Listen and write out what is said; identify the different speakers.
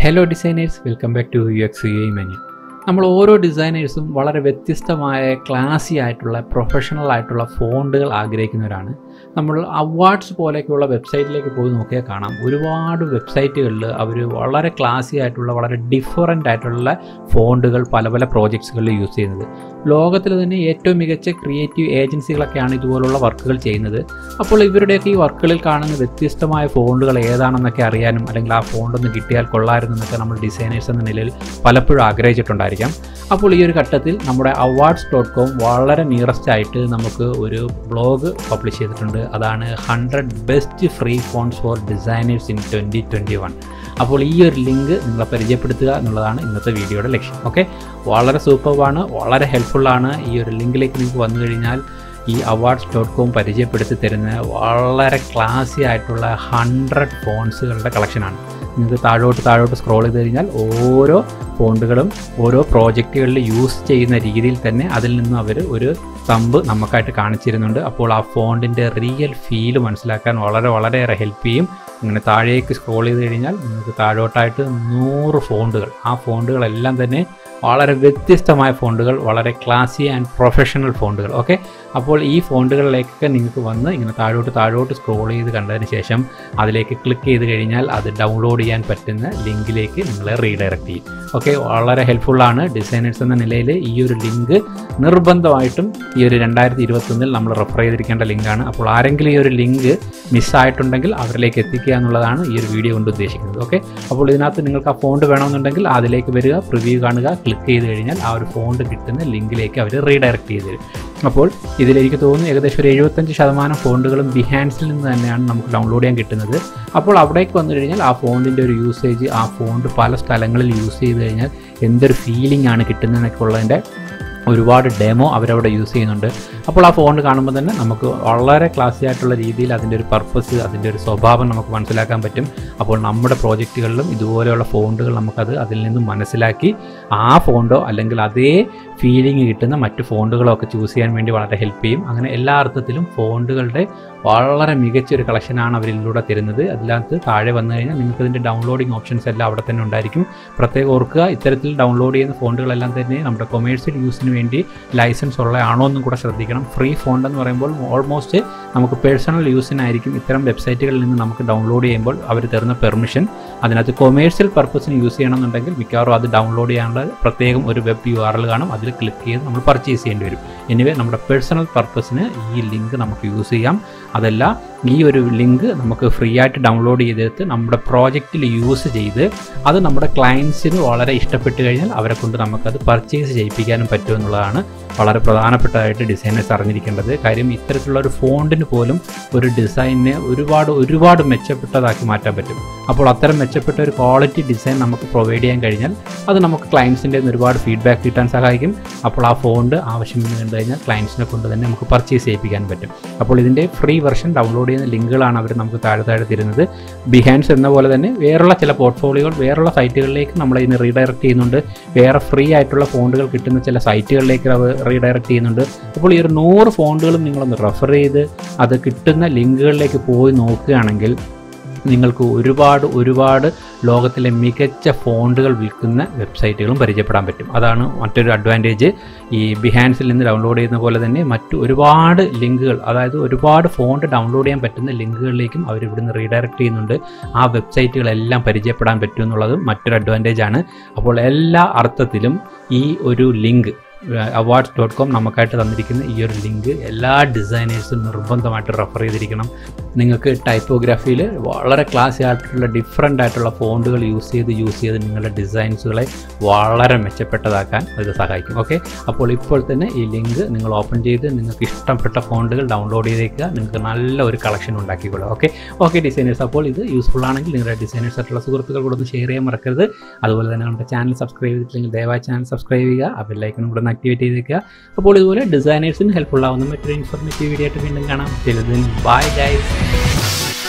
Speaker 1: hello designers welcome back to U X U I menu നമ്മൾ ഓരോ ഡിസൈനേഴ്സും വളരെ വ്യത്യസ്തമായ ക്ലാസി ആയിട്ടുള്ള പ്രൊഫഷണൽ ആയിട്ടുള്ള ഫോണ്ടുകൾ ആഗ്രഹിക്കുന്നവരാണ് നമ്മൾ അവാർഡ്സ് പോലെയൊക്കെയുള്ള വെബ്സൈറ്റിലേക്ക് പോയി നോക്കിയാൽ കാണാം ഒരുപാട് വെബ്സൈറ്റുകളിൽ അവർ വളരെ ക്ലാസി ആയിട്ടുള്ള വളരെ ഡിഫറൻ്റ് ആയിട്ടുള്ള ഫോണ്ടുകൾ പല പല പ്രോജക്ട്സുകളിൽ യൂസ് ചെയ്യുന്നത് ലോകത്തിൽ തന്നെ ഏറ്റവും മികച്ച ക്രിയേറ്റീവ് ഏജൻസികളൊക്കെയാണ് ഇതുപോലുള്ള വർക്കുകൾ ചെയ്യുന്നത് അപ്പോൾ ഇവരുടെയൊക്കെ ഈ വർക്കുകളിൽ കാണുന്ന വ്യത്യസ്തമായ ഫോണ്ടുകൾ ഏതാണെന്നൊക്കെ അറിയാനും അല്ലെങ്കിൽ ആ ഫോണ്ടൊന്ന് കിട്ടിയാൽ കൊള്ളായിരുന്നു എന്നൊക്കെ നമ്മൾ ഡിസൈനേഴ്സ് എന്ന നിലയിൽ പലപ്പോഴും ആഗ്രഹിച്ചിട്ടുണ്ടായിരിക്കാം അപ്പോൾ ഈ ഒരു ഘട്ടത്തിൽ നമ്മുടെ അവാർഡ്സ് ഡോട്ട് കോം വളരെ നിയറസ്റ്റ് ആയിട്ട് നമുക്ക് ഒരു ബ്ലോഗ് പബ്ലിഷ് ചെയ്തിട്ടുണ്ട് അതാണ് hundred best free fonts for designers in twenty twenty one അപ്പോൾ ഈ ഒരു ലിങ്ക് നിങ്ങളെ പരിചയപ്പെടുത്തുക എന്നുള്ളതാണ് ഇന്നത്തെ വീഡിയോയുടെ ലക്ഷ്യം ഓക്കെ വളരെ സൂപ്പർവാണ് വളരെ ഹെൽപ്ഫുള്ളാണ് ഈ ഒരു ലിങ്കിലേക്ക് നിങ്ങൾക്ക് വന്നു കഴിഞ്ഞാൽ ഈ അവാർഡ്സ് ഡോട്ട് കോം പരിചയപ്പെടുത്തി തരുന്ന വളരെ ക്ലാസി ആയിട്ടുള്ള ഹൺഡ്രഡ് ഫോൺസുകളുടെ കളക്ഷനാണ് നിങ്ങൾക്ക് താഴോട്ട് താഴോട്ട് സ്ക്രോൾ ചെയ്ത് കഴിഞ്ഞാൽ ഓരോ ഫോണ്ടുകളും ഓരോ പ്രോജക്റ്റുകളിൽ യൂസ് ചെയ്യുന്ന രീതിയിൽ തന്നെ അതിൽ നിന്നും അവർ ഒരു തമ്പ് നമുക്കായിട്ട് കാണിച്ചിരുന്നുണ്ട് അപ്പോൾ ആ ഫോണ്ടിൻ്റെ റിയൽ ഫീല് മനസ്സിലാക്കാൻ വളരെ വളരെയേറെ ഹെൽപ്പ് ചെയ്യും അങ്ങനെ താഴേക്ക് സ്ക്രോൾ ചെയ്ത് കഴിഞ്ഞാൽ നിങ്ങൾക്ക് താഴോട്ടായിട്ട് നൂറ് ഫോണ്ടുകൾ ആ ഫോണ്ടുകളെല്ലാം തന്നെ വളരെ വ്യത്യസ്തമായ ഫോണ്ടുകൾ വളരെ ക്ലാസി ആൻഡ് പ്രൊഫഷണൽ ഫോണ്ടുകൾ ഓക്കെ അപ്പോൾ ഈ ഫോണ്ടുകളിലേക്കൊക്കെ നിങ്ങൾക്ക് വന്ന് ഇങ്ങനെ താഴോട്ട് താഴോട്ട് സ്ക്രോൾ ചെയ്ത് കണ്ടതിന് ശേഷം അതിലേക്ക് ക്ലിക്ക് ചെയ്ത് കഴിഞ്ഞാൽ അത് ഡൗൺലോഡ് ചെയ്യാൻ പറ്റുന്ന ലിങ്കിലേക്ക് നിങ്ങളെ റീഡയറക്റ്റ് ചെയ്യും ഓക്കെ വളരെ ഹെൽപ്ഫുള്ളാണ് ഡിസൈനേഴ്സ് എന്ന നിലയിൽ ഈ ഒരു ലിങ്ക് നിർബന്ധമായിട്ടും ഈ ഒരു രണ്ടായിരത്തി ഇരുപത്തൊന്നിൽ നമ്മൾ റെഫർ ചെയ്തിരിക്കേണ്ട ലിങ്കാണ് അപ്പോൾ ആരെങ്കിലും ഈ ഒരു ലിങ്ക് മിസ്സായിട്ടുണ്ടെങ്കിൽ അവരിലേക്ക് എത്തിക്കുക എന്നുള്ളതാണ് ഈ ഒരു വീഡിയോ കൊണ്ട് ഉദ്ദേശിക്കുന്നത് ഓക്കെ അപ്പോൾ ഇതിനകത്ത് നിങ്ങൾക്ക് ആ ഫോണ്ട് വേണമെന്നുണ്ടെങ്കിൽ അതിലേക്ക് വരിക പ്രിവ്യൂ കാണുക ക്ലിക്ക് ചെയ്ത് കഴിഞ്ഞാൽ ആ ഒരു ഫോണ്ട് കിട്ടുന്ന ലിങ്കിലേക്ക് അവർ റീഡയറക്റ്റ് ചെയ്ത് തരും അപ്പോൾ ഇതിൽ എനിക്ക് തോന്നുന്നു ഏകദേശം ഒരു എഴുപത്തഞ്ച് ശതമാനം ഫോണ്ടുകളും ബിഹാൻസിൽ നിന്ന് തന്നെയാണ് നമുക്ക് ഡൗൺലോഡ് ചെയ്യാൻ കിട്ടുന്നത് അപ്പോൾ അവിടേക്ക് വന്നു കഴിഞ്ഞാൽ ആ ഫോണ്ടിൻ്റെ ഒരു യൂസേജ് ആ ഫോണ്ട് പല സ്ഥലങ്ങളിൽ യൂസ് ചെയ്ത് കഴിഞ്ഞാൽ എന്തൊരു ഫീലിംഗ് ആണ് കിട്ടുന്നതെന്നൊക്കെ ഉള്ളതിൻ്റെ ഒരുപാട് ഡെമോ അവരവിടെ യൂസ് ചെയ്യുന്നുണ്ട് അപ്പോൾ ആ ഫോൺ കാണുമ്പോൾ തന്നെ നമുക്ക് വളരെ ക്ലാസി ആയിട്ടുള്ള രീതിയിൽ അതിൻ്റെ ഒരു പർപ്പസ് അതിൻ്റെ ഒരു സ്വഭാവം നമുക്ക് മനസ്സിലാക്കാൻ പറ്റും അപ്പോൾ നമ്മുടെ പ്രോജക്റ്റുകളിലും ഇതുപോലെയുള്ള ഫോണ്ടുകൾ നമുക്കത് അതിൽ നിന്നും മനസ്സിലാക്കി ആ ഫോണ്ടോ അല്ലെങ്കിൽ അതേ ഫീലിംഗ് കിട്ടുന്ന മറ്റ് ഫോണ്ടുകളോ ഒക്കെ ചൂസ് ചെയ്യാൻ വേണ്ടി വളരെ ഹെൽപ്പ് ചെയ്യും അങ്ങനെ എല്ലാ അർത്ഥത്തിലും ഫോണ്ടുകളുടെ വളരെ മികച്ചൊരു കളക്ഷനാണ് അവരിലൂടെ തരുന്നത് അതിനകത്ത് താഴെ വന്നു കഴിഞ്ഞാൽ നിങ്ങൾക്ക് ഇതിൻ്റെ ഡൗൺലോഡിങ് ഓപ്ഷൻസ് എല്ലാം അവിടെ തന്നെ ഉണ്ടായിരിക്കും പ്രത്യേകം ഓർക്കുക ഇത്തരത്തിൽ ഡൗൺലോഡ് ചെയ്യുന്ന ഫോണ്ടുകളെല്ലാം തന്നെ നമ്മുടെ കൊമേഴ്സ്യൽ യൂസിന് വേണ്ടി ലൈസൻസ് ഉള്ള ആണോ എന്നും കൂടെ ശ്രദ്ധിക്കണം ഫ്രീ ഫോണ്ട് എന്ന് പറയുമ്പോൾ ഓൾമോസ്റ്റ് നമുക്ക് പേഴ്സണൽ യൂസിനായിരിക്കും ഇത്തരം വെബ്സൈറ്റുകളിൽ നിന്ന് നമുക്ക് ഡൗൺലോഡ് ചെയ്യുമ്പോൾ അവർ തരുന്ന പെർമിഷൻ അതിനകത്ത് കൊമേഴ്സ്യൽ പർപ്പസിന് യൂസ് ചെയ്യണമെന്നുണ്ടെങ്കിൽ മിക്കവാറും അത് ഡൗൺലോഡ് ചെയ്യാനുള്ള പ്രത്യേകം ഒരു വെബ് യു ആർ എൽ കാണും അതിൽ ക്ലിക്ക് ചെയ്ത് നമ്മൾ പർച്ചേസ് ചെയ്യേണ്ടി വരും എനിവേ നമ്മുടെ പേഴ്സണൽ പർപ്പസിന് ഈ ലിങ്ക് നമുക്ക് യൂസ് ചെയ്യാം അതല്ല ഈ ഒരു ലിങ്ക് നമുക്ക് ഫ്രീ ആയിട്ട് ഡൗൺലോഡ് ചെയ്തെടുത്ത് നമ്മുടെ പ്രോജക്റ്റിൽ യൂസ് ചെയ്ത് അത് നമ്മുടെ ക്ലയൻസിന് വളരെ ഇഷ്ടപ്പെട്ട് കഴിഞ്ഞാൽ അവരെ കൊണ്ട് നമുക്കത് പർച്ചേസ് ചെയ്യിപ്പിക്കാനും പറ്റും എന്നുള്ളതാണ് വളരെ പ്രധാനപ്പെട്ടതായിട്ട് ഡിസൈനേഴ്സ് അറിഞ്ഞിരിക്കേണ്ടത് കാര്യം ഇത്തരത്തിലുള്ള ഒരു ഫോണ്ടിന് പോലും ഒരു ഡിസൈനിനെ ഒരുപാട് ഒരുപാട് മെച്ചപ്പെട്ടതാക്കി മാറ്റാൻ പറ്റും അപ്പോൾ അത്തരം മെച്ചപ്പെട്ട ഒരു ക്വാളിറ്റി ഡിസൈൻ നമുക്ക് പ്രൊവൈഡ് ചെയ്യാൻ കഴിഞ്ഞാൽ അത് നമുക്ക് ക്ലയൻസിൻ്റെ ഒരുപാട് ഫീഡ്ബാക്ക് കിട്ടാൻ സഹായിക്കും അപ്പോൾ ആ ഫോണ്ട് ആവശ്യമെന്ന് കണ്ടു കഴിഞ്ഞാൽ ക്ലയൻസിനെ കൊണ്ട് തന്നെ നമുക്ക് പർച്ചേസ് ചെയ്യിപ്പിക്കാൻ പറ്റും അപ്പോൾ ഇതിൻ്റെ ഫ്രീ വെർഷൻ ഡൗൺലോഡ് ചെയ്യുന്ന ലിങ്കുകളാണ് അവർ നമുക്ക് താഴെ താഴെ തരുന്നത് ബിഹാൻസ് എന്ന പോലെ തന്നെ വേറെയുള്ള ചില പോർട്ട്ഫോളിയോകൾ വേറെയുള്ള സൈറ്റുകളിലേക്ക് നമ്മൾ ഇതിന് റീഡയറക്റ്റ് ചെയ്യുന്നുണ്ട് വേറെ ഫ്രീ ആയിട്ടുള്ള ഫോണ്ടുകൾ കിട്ടുന്ന ചില സൈറ്റുകളിലേക്ക് അവർ റീഡയറക്റ്റ് ചെയ്യുന്നുണ്ട് അപ്പോൾ ഈ ഒരു നൂറ് ഫോണ്ടുകളും നിങ്ങളൊന്ന് റെഫർ ചെയ്ത് അത് കിട്ടുന്ന ലിങ്കുകളിലേക്ക് പോയി നോക്കുകയാണെങ്കിൽ നിങ്ങൾക്ക് ഒരുപാട് ഒരുപാട് ലോകത്തിലെ മികച്ച ഫോണ്ടുകൾ വിൽക്കുന്ന വെബ്സൈറ്റുകളും പരിചയപ്പെടാൻ പറ്റും അതാണ് മറ്റൊരു അഡ്വാൻറ്റേജ് ഈ ബിഹാൻസിൽ നിന്ന് ഡൗൺലോഡ് ചെയ്യുന്ന പോലെ തന്നെ മറ്റു ഒരുപാട് ലിങ്കുകൾ അതായത് ഒരുപാട് ഫോണ്ട് ഡൗൺലോഡ് ചെയ്യാൻ പറ്റുന്ന ലിങ്കുകളിലേക്കും അവർ ഇവിടുന്ന് റീഡയറക്റ്റ് ചെയ്യുന്നുണ്ട് ആ വെബ്സൈറ്റുകളെല്ലാം പരിചയപ്പെടാൻ പറ്റും എന്നുള്ളതും മറ്റൊരു അഡ്വാൻറ്റേജ് ആണ് അപ്പോൾ എല്ലാ അർത്ഥത്തിലും ഈ ഒരു ലിങ്ക് അവാർഡ്സ് ഡോട്ട് കോം നമുക്കായിട്ട് തന്നിരിക്കുന്ന ഈ ഒരു ലിങ്ക് എല്ലാ ഡിസൈനേഴ്സും നിർബന്ധമായിട്ട് റെഫർ ചെയ്തിരിക്കണം നിങ്ങൾക്ക് ടൈപ്പോഗ്രാഫിയിൽ വളരെ ക്ലാസ് ആയിട്ടുള്ള ഡിഫറെൻ്റ് ആയിട്ടുള്ള ഫോണ്ടുകൾ യൂസ് ചെയ്ത് യൂസ് ചെയ്ത് നിങ്ങളുടെ ഡിസൈൻസുകളെ വളരെ മെച്ചപ്പെട്ടതാക്കാൻ ഇത് സഹായിക്കും ഓക്കെ അപ്പോൾ ഇപ്പോൾ തന്നെ ഈ ലിങ്ക് നിങ്ങൾ ഓപ്പൺ ചെയ്ത് നിങ്ങൾക്ക് ഇഷ്ടപ്പെട്ട ഫോണ്ടുകൾ ഡൗൺലോഡ് ചെയ്തേക്കുക നിങ്ങൾക്ക് നല്ല ഒരു കളക്ഷൻ ഉണ്ടാക്കിക്കൊള്ളുക ഓക്കെ ഓക്കെ ഡിസൈനേഴ്സ് അപ്പോൾ ഇത് യൂസ്ഫുൾ ആണെങ്കിൽ നിങ്ങളുടെ ഡിസൈനേഴ്സ് ആയിട്ടുള്ള സുഹൃത്തുക്കൾ കൂടെ ഒന്ന് ഷെയർ ചെയ്യാൻ മറക്കരുത് അതുപോലെ തന്നെ നമ്മുടെ ചാനൽ സബ്സ്ക്രൈബ് ചെയ്തിട്ടില്ലെങ്കിൽ ദയവായി ചാനൽ സബ്സ്ക്രൈബ് ചെയ്യുക ആ ബെല്ലൈക്കൺ കൂടെ ഒന്ന് ആക്ടിവേറ്റ് ചെയ്തേക്കുക അപ്പോൾ ഇതുപോലെ ഡിസൈനേഴ്സിന് ഹെൽപ്ഫുൾ ആവുന്ന മറ്റൊരു ഇൻഫോർമേറ്റീവ് വീഡിയോ ആയിട്ട് വീണ്ടും കാണാം ചിലതിൽ ബൈ ഗൈസ്